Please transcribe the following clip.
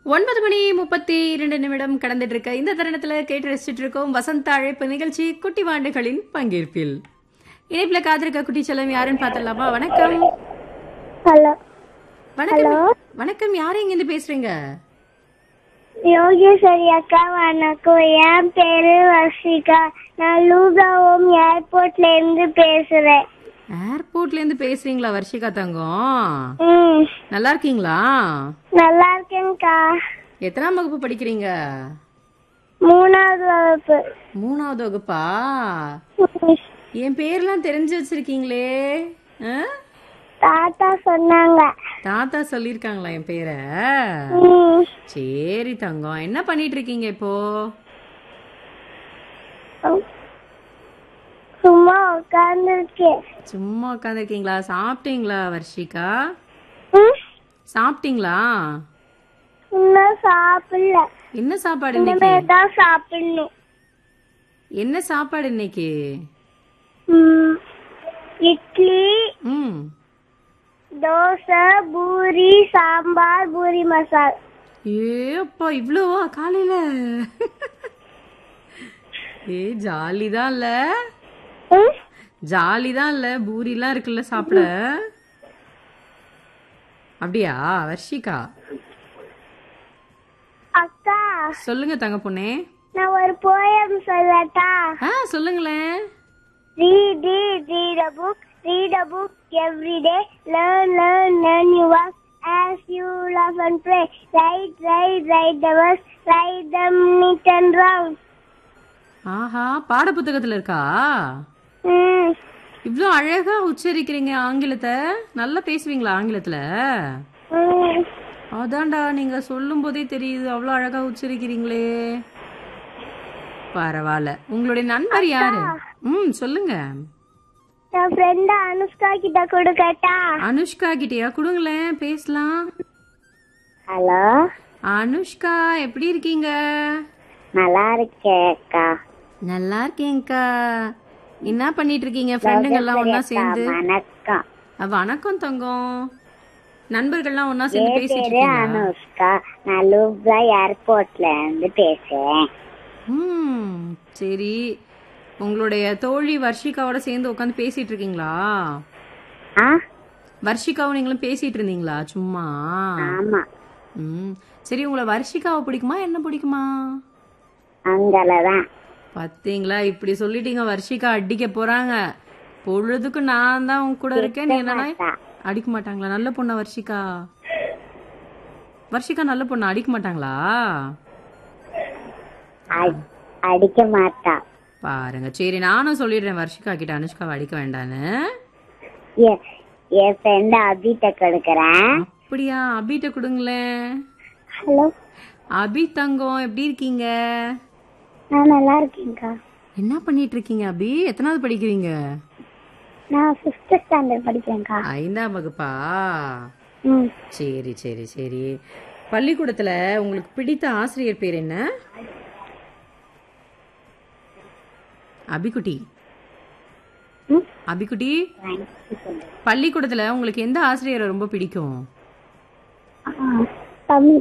ஒன்பது மணி முப்பத்தி இரண்டு நிமிடம் கடந்துட்டு இருக்க இந்த தருணத்துல கேட்டு ரசிச்சுட்டு இருக்கோம் வசந்த அழைப்பு நிகழ்ச்சி குட்டி வாண்டுகளின் பங்கேற்பில் இணைப்புல காத்திருக்க குட்டி செல்லம் யாருன்னு பார்த்தலாமா வணக்கம் ஹலோ வணக்கம் வணக்கம் யாரு இங்க இருந்து பேசுறீங்க யோகேஸ்வரி அக்கா வணக்கம் என் பேரு வர்ஷிகா நான் லூகாவும் ஏர்போர்ட்ல இருந்து பேசுறேன் ஏர்போர்ட்ல இருந்து பேசுறீங்களா வர்ஷிகா தங்கம் ம் நல்லா இருக்கீங்களா நல்லா இருக்கேன்க்கா எத்தனாம் வகுப்பு படிக்கிறீங்க மூணாவது வகுப்பு மூணாவது வகுப்பா ம். என் பேர்லாம் தெரிஞ்சு வச்சிருக்கீங்களே ஆ? தாத்தா சொன்னாங்க தாத்தா சொல்லிருக்காங்களா என் பேரை ம். சரி தங்கம் என்ன பண்ணிட்டு இருக்கீங்க இப்போ சும்மா உட்காந்துருக்கேன் சும்மா உட்காந்துருக்கீங்களா சாப்பிட்டீங்களா வர்ஷிகா ம். சாப்பிட்டீங்களா இன்னும் சாப்பிடல என்ன சாப்பாடு இன்னைக்கு இனிமேல் தான் சாப்பிடணும் என்ன சாப்பாடு இன்னைக்கு ம். இட்லி ம் தோசை பூரி சாம்பார் பூரி மசால் ஏ அப்பா இவ்வளோவா காலையில ஏ ஜாலி தான் இல்ல ம். ஜாலி தான் இல்ல பூரிலாம் இருக்குல்ல சாப்பிட அப்படியா வர்ஷிகா அக்கா சொல்லுங்க தங்க பொண்ணே நான் ஒரு போயம் சொல்லட்டா ஆ சொல்லுங்களேன் Read, read, read a book, read a book every day. Learn, learn, learn your work as you laugh and play. Write, write, write the words, write them neat and round. ஆஹா பாட புத்தகத்துல இருக்கா ம், இவ்ளோ அழகா உச்சரிக்கிறீங்க ஆங்கிலத்தை நல்லா பேசுவீங்களா ஆங்கிலத்துல ம். அதான்டா நீங்க சொல்லும் போதே தெரியுது அவ்வளோ அழகா உச்சரிக்கிறீங்களே பரவாயில்ல உங்களுடைய நண்பர் யாரு ம் சொல்லுங்க என் ஃப்ரெண்ட் அனுஷ்கா கிட்ட கொடுக்கட்டா அனுஷ்கா கிட்டயா கொடுங்களேன் பேசலாம் ஹலோ அனுஷ்கா எப்படி இருக்கீங்க நல்லா இருக்கேக்கா நல்லா இருக்கேங்க்கா என்ன பண்ணிட்டு இருக்கீங்க ஃப்ரெண்டுங்க எல்லாம் ஒண்ணா சேர்ந்து வணக்கம் அஹ், வணக்கம் தங்கம் நண்பர்கள்லாம் ஒண்ணா சேர்ந்து பேசிட்டு இருக்கீங்களா அனுஷ்கா நான் லூப்லா ஏர்போர்ட்ல இருந்து பேசுறேன் ம் சரி உங்களுடைய தோழி வர்ஷிகாவோட சேர்ந்து உட்காந்து பேசிட்டு இருக்கீங்களா ஆ வர்ஷிகாவும் நீங்களும் பேசிட்டு இருந்தீங்களா சும்மா ஆமா ம் சரி உங்களை வர்ஷிகாவை பிடிக்குமா என்ன பிடிக்குமா அங்கலதான் பாத்தீங்களா இப்படி சொல்லிட்டீங்க வர்ஷிகா அடிக்க போறாங்க பொழுதுக்கு நான் தான் உங்க கூட இருக்கேன் நீ என்னன்னா அடிக்க மாட்டாங்களா நல்ல பொண்ணா வர்ஷிகா வர்ஷிகா நல்ல பொண்ணா அடிக்க மாட்டாங்களா அ- அடிக்க மாட்டா பாருங்க சரி நானும் சொல்லிடுறேன் வர்ஷிகா கிட்ட அனுஷ்காவை அடிக்க வேண்டான்னு எ- என் ஃப்ரெண்ட் அபிட்ட கொடுக்கறேன் அப்படியா அபிட்ட கொடுங்களேன் ஹலோ அபி தங்கம் எப்படி இருக்கீங்க நான் நல்லா இருக்கேன்க்கா என்ன பண்ணிட்டு இருக்கீங்க அபி எத்தனாவது படிக்கிறீங்க நான் ஃபிஃப்த் ஸ்டாண்டர்ட் படிக்கிறேன்க்கா ஐந்தாம் வகுப்பா ம் சரி சரி சரி பள்ளிக்கூடத்துல உங்களுக்கு பிடித்த ஆசிரியர் பேர் என்ன அபிகுட்டி ம் அபிகுட்டி பள்ளிக்கூடத்துல உங்களுக்கு எந்த ஆசிரியரை ரொம்ப பிடிக்கும் தமிழ்